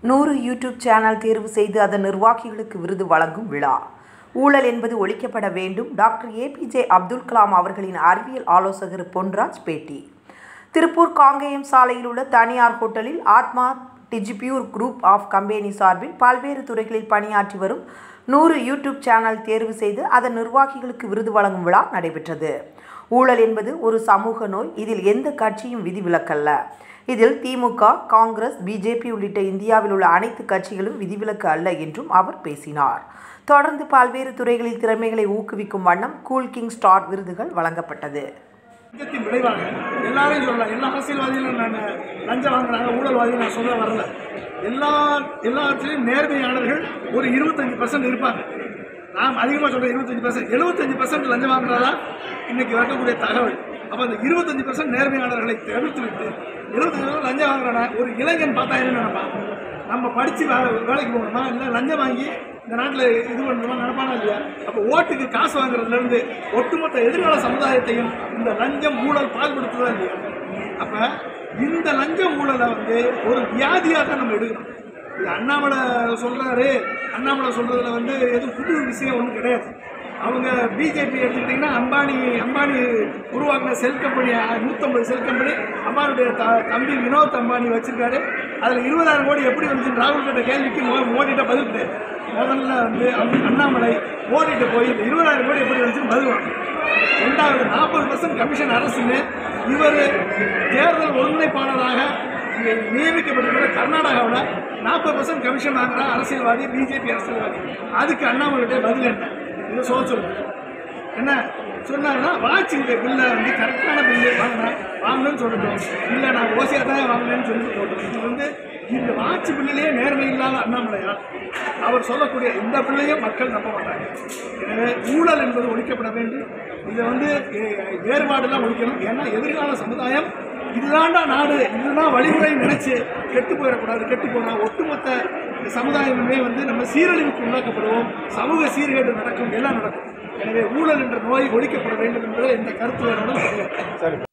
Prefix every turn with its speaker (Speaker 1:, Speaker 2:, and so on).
Speaker 1: நூறு YouTube channel தேர்வு செய்து அதன் நிர்வாகிகளுக்கு விருது வழங்கும் விழா ஊழல் என்பது ஒழிக்கப்பட வேண்டும் டாக்டர் ஏபிஜே அப்துல் கலாம் அவர்களின் அறிவியல் ஆலோசகர் பொன்ராஜ் பேட்டி திருப்பூர் காங்கேயம் சாலையில் உள்ள தனியார் ஹோட்டலில் ஆத்மா டிஜிபியூர் குரூப் ஆஃப் கம்பெனி சார்பில் பல்வேறு துறைகளில் பணியாற்றி வரும் நூறு யூடியூப் சேனல் தேர்வு செய்து அதன் நிர்வாகிகளுக்கு விருது வழங்கும் விழா நடைபெற்றது ஊழல் என்பது ஒரு சமூக நோய் இதில் எந்த கட்சியும் விதிவிலக்கல்ல இதில் திமுக காங்கிரஸ் பிஜேபி உள்ளிட்ட இந்தியாவில் உள்ள அனைத்து கட்சிகளும் விதிவிலக்கு அல்ல என்றும் அவர் பேசினார் தொடர்ந்து பல்வேறு துறைகளில் திறமைகளை ஊக்குவிக்கும் வண்ணம் கூல் கிங் ஸ்டார் விருதுகள் வழங்கப்பட்டது
Speaker 2: லஞ்சத்தின் விளைவாக எல்லாரையும் சொல்லலாம் எல்லா அரசியல்வாதிகளும் நான் லஞ்சம் வாங்குறாங்க ஊழல்வாதிகள் நான் சொல்ல வரல எல்லா எல்லாத்திலையும் நேர்மையாளர்கள் ஒரு இருபத்தஞ்சு பர்சன்ட் இருப்பாங்க நாம் அதிகமாக சொல்கிறேன் இருபத்தஞ்சு பர்சன்ட் எழுபத்தஞ்சு பர்சன்ட் லஞ்சம் வாங்குறதா இன்னைக்கு வரக்கூடிய தகவல் அப்போ அந்த இருபத்தஞ்சு பர்சன்ட் நேர்மையாளர்களை தவிர்த்து விட்டு எழுபத்தஞ்சு பர்சன்ட் லஞ்சம் வாங்குறானா ஒரு இளைஞன் பார்த்தா என்ன நினைப்பான் நம்ம படித்து வே வேலைக்கு போகணுமா இல்லை லஞ்சம் வாங்கி இந்த நாட்டில் இது பண்ணணுமா நினைப்பானா இல்லையா அப்போ ஓட்டுக்கு காசு வாங்குறதுலேருந்து ஒட்டுமொத்த எதிர்கால சமுதாயத்தையும் இந்த லஞ்சம் ஊழல் பால்படுத்துதா இல்லையா அப்போ இந்த லஞ்சம் ஊழலை வந்து ஒரு வியாதியாக தான் நம்ம எடுக்கணும் இது அண்ணாமலை சொல்கிறாரு அண்ணாமலை சொல்கிறதுல வந்து எதுவும் புது விஷயம் ஒன்றும் கிடையாது அவங்க பிஜேபி எடுத்துக்கிட்டிங்கன்னா அம்பானி அம்பானி உருவாக்கின செல் கம்பெனி நூற்றம்பது செல் கம்பெனி அம்பானுடைய த தம்பி வினோத் அம்பானி வச்சிருக்காரு அதில் இருபதாயிரம் கோடி எப்படி வந்துச்சுன்னு ராகுல் கிட்ட கேள்விக்கு மோ மோடிட்ட பதில் கிடையாது முதல்ல வந்து அம்- அண்ணாமலை மோடிட்ட போய் இந்த இருபதாயிரம் கோடி எப்படி வந்துச்சுன்னு பதில் வாங்க ரெண்டாவது நாற்பது பர்சன்ட் கமிஷன் அரசுன்னு இவர் தேர்தல் ஒருங்கிணைப்பாளராக இங்கே நியமிக்கப்பட்டிருக்கிற கர்நாடகாவில் நாற்பது பர்சன்ட் கமிஷன் வாங்குற அரசியல்வாதி பிஜேபி அரசியல்வாதி அதுக்கு அண்ணாமலைகிட்ட பதில் என்ன இதை சொல்ல சொல்லுங்க என்ன சொன்னாங்கன்னா வாட்ச் இந்த பில்லை வந்து கரெக்டான பில்லு வாங்கினேன் வாங்கணும்னு சொல்லட்டும் இல்லை நான் ஓசியாக தான் வாங்கினேன்னு சொல்லிட்டு போட்டோம் இது வந்து இந்த வாட்ச் பில்லிலேயே நேர்மை இல்லாத அண்ணாமலையா அவர் சொல்லக்கூடிய இந்த பிள்ளையும் மக்கள் நம்ப மாட்டாங்க எனவே ஊழல் என்பது ஒழிக்கப்பட வேண்டும் இதை வந்து எ- வேறுபாடெல்லாம் ஒழிக்கணும் ஏன்னா எதிர்கால சமுதாயம் இதுதான்டா நாடு இதுதான் வழிமுறை நினைச்சு கெட்டு போயிடக்கூடாது கெட்டு போனால் ஒட்டுமொத்த சமுதாயமே வந்து நம்ம சீரழிவுக்கு உள்ளாக்கப்படுவோம் சமூக சீர்கேடு நடக்கும் எல்லாம் நடக்கும் எனவே ஊழல் என்ற நோய் ஒழிக்கப்பட வேண்டும் என்பதை இந்த கருத்து வேறுடன்